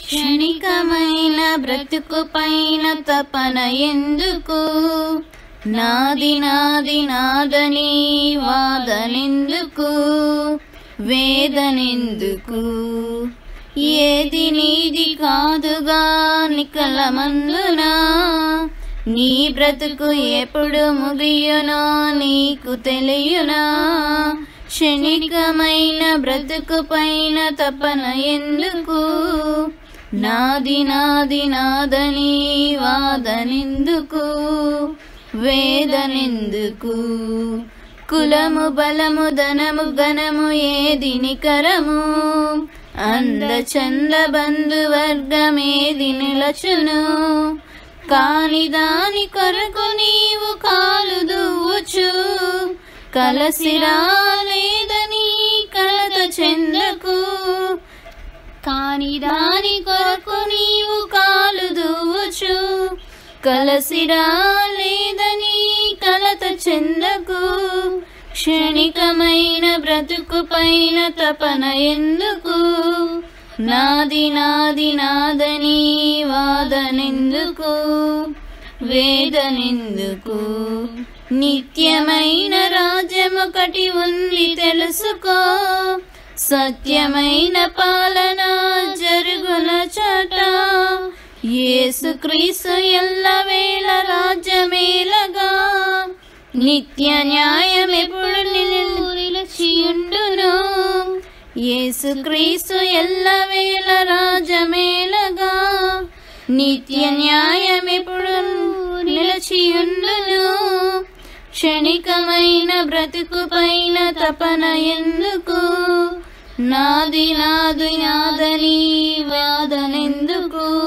క్షణికమైన బ్రతుకు పైన తపన ఎందుకు నాది నాది నాదని వాదనెందుకు వేదనెందుకు ఏది నీది కాదుగా నికలమందునా నీ బ్రతుకు ఎప్పుడు ముగియునో నీకు తెలియనా క్షణికమైన బ్రతుకు పైన తపన ఎందుకు నాది నాది నాదని వాదనెందుకు వేదనెందుకు కులము బలము ధనము ఘనము ఏది నికరము అంద చంద బంధువర్గమేది నిలచును కాని దాని కొరకు నీవు కాలు దువ్వుచు కలసి రాలేదని కలత చెందకు కాని దాని కొరకు నీవు కాలు దువ్వుచు కలసి రాలేదని కలత చెందకు క్షణికమైన బ్రతుకు పైన తపన ఎందుకు నాది నాది నాదని వాదనెందుకు వేదనెందుకు నిత్యమైన రాజ్యమొకటి ఉంది తెలుసుకో సత్యమైన పాలన జరుగున చోట యేసుక్రీస్తు ఎల్లవేళ రాజ్యమేలగా నిత్య న్యాయం ఎప్పుడు నిలిచియుండును యేసుక్రీస్తు ఎల్లవేళ రాజమేలగా నిత్య న్యాయం ఎప్పుడు నిలిచియుండును క్షణికమైన బ్రతుకు పైన తపన ఎందుకు నాది నాది నాదని వాదనెందుకు